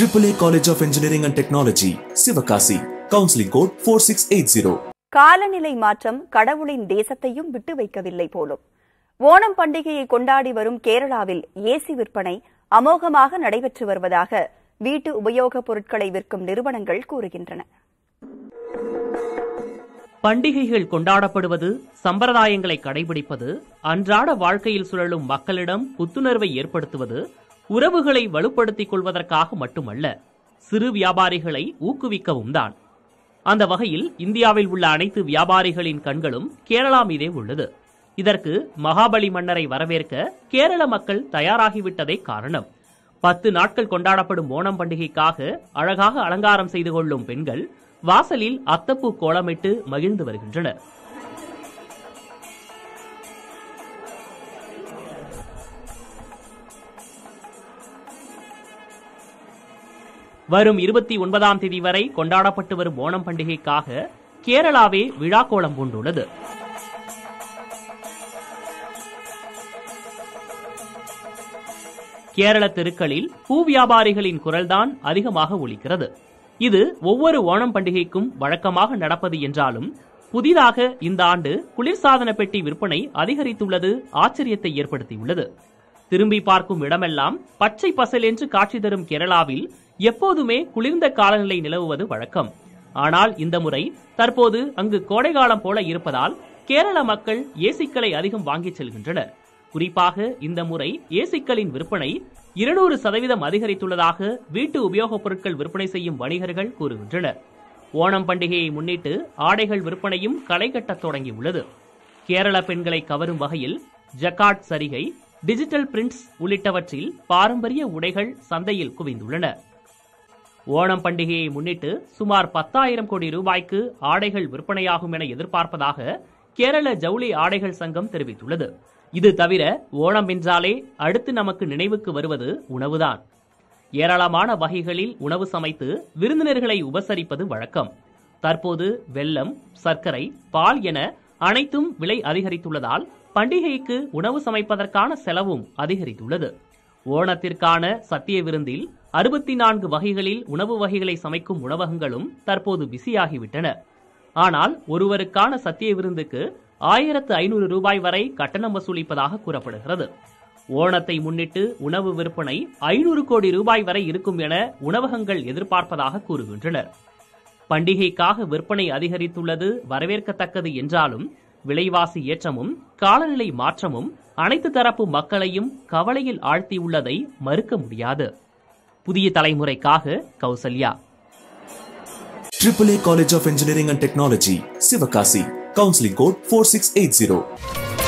AAA College of Engineering and Technology, Sivakasi. Counseling code 4680. காலநிலை மாற்றம் கடவுளின் தேசத்தையும் விட்டு வைக்கவில்லை போலும் ஓணம் பண்டிகையை கொண்டாடி வரும் கேரளாவில் ஏசி விற்பனை அமோகமாக நடைபெற்று வருவதாக வீட்டு உபயோகப் பொருட்களை விற்கும் நிறுவனங்கள் கூறுகின்றன பண்டிகைகள் கொண்டாடப்படுவது சம்பிரதாயங்களை கடைபிடிப்பது அன்றாட வாழ்க்கையில் சுழலும் மக்களிடம் புத்துணர்வை ஏற்படுத்துவது உறவுகளை வலுப்படுத்திக் கொள்வதற்காக மட்டுமல்ல சிறு வியாபாரிகளை ஊக்குவிக்கவும் தான் அந்த வகையில் இந்தியாவில் உள்ள அனைத்து வியாபாரிகளின் கண்களும் கேரளா மீதே உள்ளது இதற்கு மகாபலி மன்னரை வரவேற்க கேரள மக்கள் தயாராகிவிட்டதே காரணம் பத்து நாட்கள் கொண்டாடப்படும் ஓணம் பண்டிகைக்காக அழகாக அலங்காரம் செய்து கொள்ளும் பெண்கள் வாசலில் அத்தப்பூ கோலமிட்டு மகிழ்ந்து வருகின்றனர் வரும் இருபத்தி ஒன்பதாம் தேதி வரை கொண்டாடப்பட்டு வரும் ஓணம் பண்டிகைக்காக கேரளாவே விழாக்கோலம் பூண்டுள்ளது கேரள தெருக்களில் பூ வியாபாரிகளின் குரல்தான் அதிகமாக ஒலிக்கிறது இது ஒவ்வொரு ஓணம் பண்டிகைக்கும் வழக்கமாக நடப்பது என்றாலும் புதிதாக இந்த ஆண்டு குளிர்சாதன பெட்டி விற்பனை அதிகரித்துள்ளது ஆச்சரியத்தை ஏற்படுத்தியுள்ளது திரும்பி பார்க்கும் இடமெல்லாம் பச்சை பசல் என்று காட்சி தரும் கேரளாவில் எப்போதுமே குளிர்ந்த காலநிலை நிலவுவது வழக்கம் ஆனால் இந்த முறை தற்போது அங்கு கோடைகாலம் போல இருப்பதால் கேரள மக்கள் ஏசிக்களை அதிகம் வாங்கிச் செல்கின்றனர் குறிப்பாக இந்த முறை ஏசிக்களின் விற்பனை இருநூறு சதவீதம் அதிகரித்துள்ளதாக வீட்டு உபயோகப் பொருட்கள் விற்பனை செய்யும் வணிகர்கள் கூறுகின்றனர் ஓணம் பண்டிகையை முன்னிட்டு ஆடைகள் விற்பனையும் களை கட்டத் தொடங்கியுள்ளது கேரள பெண்களை கவரும் வகையில் ஜக்காட் சரிகை டிஜிட்டல் பிரிண்ட்ஸ் உள்ளிட்டவற்றில் பாரம்பரிய உடைகள் சந்தையில் குவிந்துள்ளன ஓணம் பண்டிகையை முன்னிட்டு சுமார் பத்தாயிரம் கோடி ரூபாய்க்கு ஆடைகள் விற்பனையாகும் என எதிர்பார்ப்பதாக கேரள ஜவுளி ஆடைகள் சங்கம் தெரிவித்துள்ளது இது தவிர ஓணம் என்றாலே அடுத்து நமக்கு நினைவுக்கு வருவது உணவுதான் ஏராளமான வகைகளில் உணவு சமைத்து விருந்தினர்களை உபசரிப்பது வழக்கம் தற்போது வெல்லம் சர்க்கரை பால் என அனைத்தும் விலை அதிகரித்துள்ளதால் பண்டிகைக்கு உணவு சமைப்பதற்கான செலவும் அதிகரித்துள்ளது ஓணத்திற்கான சத்திய விருந்தில் அறுபத்தி நான்கு வகைகளில் உணவு வகைகளை சமைக்கும் உணவகங்களும் தற்போது பிஸியாகிவிட்டன ஆனால் ஒருவருக்கான சத்திய விருந்துக்கு ஆயிரத்து ஐநூறு ரூபாய் வரை கட்டணம் வசூலிப்பதாக கூறப்படுகிறது ஓணத்தை முன்னிட்டு உணவு விற்பனை ஐநூறு கோடி ரூபாய் வரை இருக்கும் என உணவகங்கள் எதிர்பார்ப்பதாக கூறுகின்றனர் பண்டிகைக்காக விற்பனை அதிகரித்துள்ளது வரவேற்கத்தக்கது என்றாலும் விலைவாசி ஏற்றமும் காலநிலை மாற்றமும் அனைத்து தரப்பு மக்களையும் கவலையில் ஆழ்த்தியுள்ளதை மறுக்க முடியாது புதிய தலைமுறைக்காக Kausalya AAA College of Engineering and Technology, Sivakasi. Counseling code 4680.